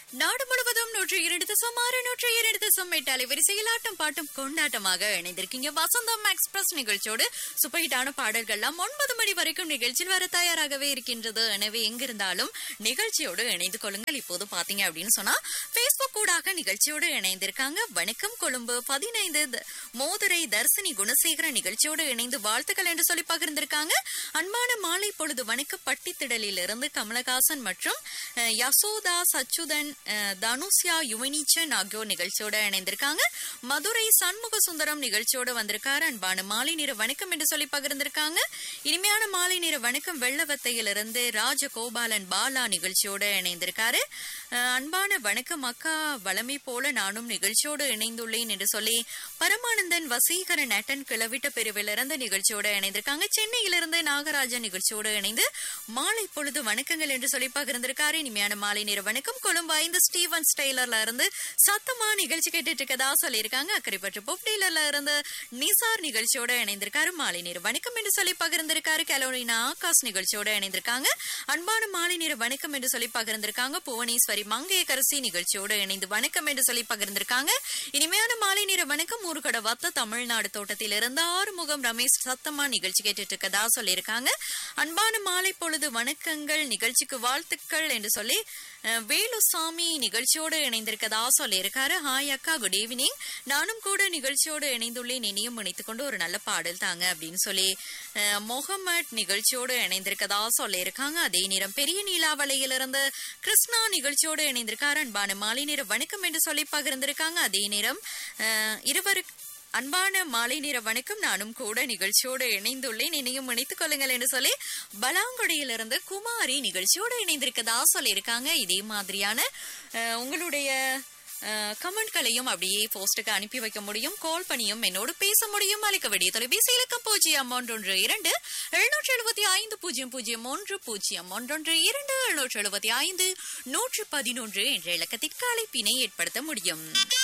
நாடு முழுவதும் நூற்றி இரண்டு தசம் ஆறு நூற்றி இரண்டு தசம் எட்டு அலைவரிசையில் ஆட்டம் பாட்டும் கொண்டாட்டமாக இணைந்திருக்கீங்க வசந்தம் எக்ஸ்பிரஸ் நிகழ்ச்சியோடு சுப்பைட்டான பாடல்கள்லாம் ஒன்பது மணி வரைக்கும் நிகழ்ச்சியில் வர தயாராகவே இருக்கின்றது எனவே எங்கிருந்தாலும் நிகழ்ச்சியோடு இணைந்து கொள்ளுங்கள் இப்போது பாத்தீங்க அப்படின்னு சொன்னா பேஸ்புக் கூடாக நிகழ்ச்சியோடு இணைந்திருக்காங்க வணக்கம் கொழும்பு பதினைந்து த- மோதுரை தர்சினி குணசேகர நிகழ்ச்சியோடு இணைந்து வாழ்த்துக்கள் என்று சொல்லி பகிர்ந்திருக்காங்க அன்பான மாலை பொழுது வணக்க பட்டித்திடலில் இருந்து கமலஹாசன் மற்றும் அஹ், யசோதா சச்சுதன் அஹ், தனுஷ்யா யுவனீச்சன் ஆகியோர் நிகழ்ச்சியோட இணைந்திருக்காங்க மதுரை சண்முக சுந்தரம் நிகழ்ச்சியோட வந்திருக்காரு அன்பான மாலை நேர வணக்கம் என்று சொல்லி பகிர்ந்திருக்காங்க இனிமையான மாலை நேர வணக்கம் வெள்ளவத்தையிலிருந்து ராஜகோபாலன் பாலா நிகழ்ச்சியோட இணைந்திருக்காரு அஹ், அன்பான வணக்கம் அக்கா வளமை போல நானும் நிகழ்ச்சியோடு இணைந்துள்ளேன் என்று சொல்லி பரமானந்தன் வசீகரன் நட்டன் கிளவிட்ட பிரிவிலிருந்து நிகழ்ச்சியோட இணைந்திருக்காங்க சென்னையிலிருந்து நாகராஜன் நிகழ்ச்சியோடு இணைந்து மாலை பொழுது வணக்கங்கள் என்று சொல்லி பகிர்ந்திருக்காரு இனிமையான மாலை நேர வணக்கம் கொழும்பு ஐந்து ஸ்டீவன் ஸ்டெய்லர்ல இருந்து சத்தமா நிகழ்ச்சி கேட்டுட்டு இருக்கதா சொல்லியிருக்காங்க அக்கறைப்பற்று பொப்டீலர்ல இருந்து நிசார் நிகழ்ச்சியோட இணைந்திருக்காரு மாலை நேர வணக்கம் என்று சொல்லி பகிர்ந்திருக்காரு கலோரினா ஆகாஷ் நிகழ்ச்சியோட இணைந்திருக்காங்க அன்பான மாலை நேர வணக்கம் என்று சொல்லி பகிர்ந்திருக்காங்க புவனேஸ்வரி மங்கையக்கரசி நிகழ்ச்சியோட இணைந்து வணக்கம் என்று சொல்லி பகிர்ந்திருக்காங்க இனிமையான மாலை நேர வணக்கம் ஊருகட வத்த தமிழ்நாடு தோட்டத்தில் இருந்து ஆறுமுகம் ரமேஷ் சத்தமா நிகழ்ச்சி கேட்டுட்டு இருக்கதா சொல்லியிருக்காங்க அன்பான மாலை பொழுது வணக்கங்கள் நிகழ்ச்சிக்கு வாழ்த்துக்கள் என்று சொல்லி அஹ், வேலுசாமி நிகழ்ச்சியோடு இணைந்திருக்கதா சொல்லியிருக்காரு ஹாய் அக்கா குட் ஈவினிங் நானும் கூட நிகழ்ச்சியோடு இணைந்துள்ளேன் இனியும் இணைத்துக் கொண்டு ஒரு நல்ல பாடல் தாங்க அப்படின்னு சொல்லி அஹ், முகமட் நிகழ்ச்சியோடு இணைந்திருக்கதா சொல்லியிருக்காங்க அதே நேரம் பெரிய நீலாவளையிலிருந்து கிருஷ்ணா நிகழ்ச்சியோடு இணைந்திருக்காரு அன்பான மாலை நேர வணக்கம் என்று சொல்லி பகிர்ந்திருக்காங்க அதே நேரம் அஹ், இருவருக்கு அன்பான மாலை நேர வணக்கம் நானும் கூட நிகழ்ச்சியோடு இணைந்துள்ளேன் இணையும் இணைத்துக் கொள்ளுங்கள் என்று சொல்லி பலாங்குடியிலிருந்து குமாரி நிகழ்ச்சியோடு இணைந்திருக்கதா சொல்லியிருக்காங்க இதே மாதிரியான அஹ், உங்களுடைய கமெண்ட்களையும் அப்படியே போஸ்டுக்கு அனுப்பி வைக்க முடியும் கால் பண்ணியும் என்னோடு பேச முடியும் அழைக்க வேண்டிய தொலைபேசி இலக்கம் பூஜ்ஜியம் ஒன்றொன்று இரண்டு எழுநூற்றி எழுபத்தி ஐந்து பூஜ்ஜியம் பூஜ்ஜியம் ஒன்று பூஜ்ஜியம் ஒன்றொன்று இரண்டு எழுநூற்றி எழுபத்தி ஐந்து நூற்று பதினொன்று என்ற இலக்கத்திற்கு அழைப்பினை ஏற்படுத்த முடியும்